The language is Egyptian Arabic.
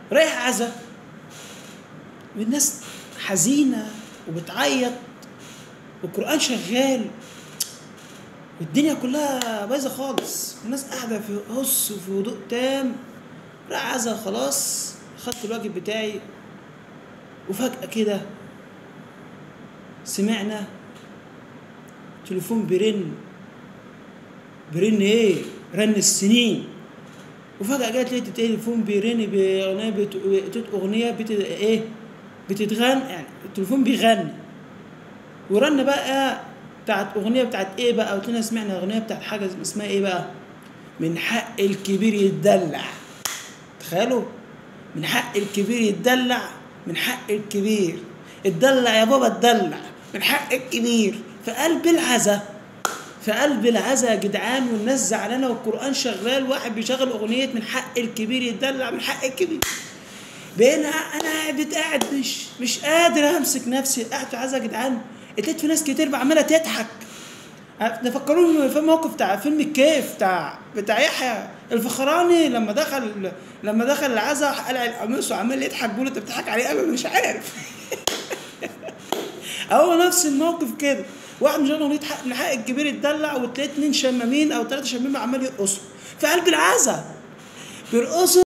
رايح عزا والناس حزينه وبتعيط والقران شغال والدنيا كلها بايظه خالص الناس قاعده في هس وفي هدوء تام راح عزا خلاص خدت الواجب بتاعي وفجاه كده سمعنا تليفون بيرن بيرن ايه رن السنين وفجأة جت لقيت التليفون بيرن بأغنية بت... بت... أغنية بت... إيه بتتغنى يعني التليفون بيغني ورن بقى بتاعت أغنية بتاعت إيه بقى قلت لنا سمعنا أغنية بتاعت حاجة اسمها إيه بقى من حق الكبير يتدلع تخيلوا من حق الكبير يتدلع من حق الكبير اتدلع يا بابا اتدلع من حق الكبير في قلب العزا في قلب العزا يا جدعان والناس زعلانه والقران شغال واحد بيشغل اغنيه من حق الكبير يتدلع من حق الكبير بقينا انا قاعد قاعد مش مش قادر امسك نفسي قاعد في عزا يا جدعان لقيت في ناس كتير عماله تضحك نفكروني في الموقف بتاع فيلم الكيف بتاع بتاع يحيى الفخراني لما دخل لما دخل العزا قلع القميص وعمال يضحك بيقول انت بتضحك عليه ابدا مش عارف هو نفس الموقف كده واحد مش اغنيه حق من حق الكبير يتدلع وتلاقي اتنين شمامين او ثلاثه شمامين عمال يرقصوا في قلب العزا بيرقصوا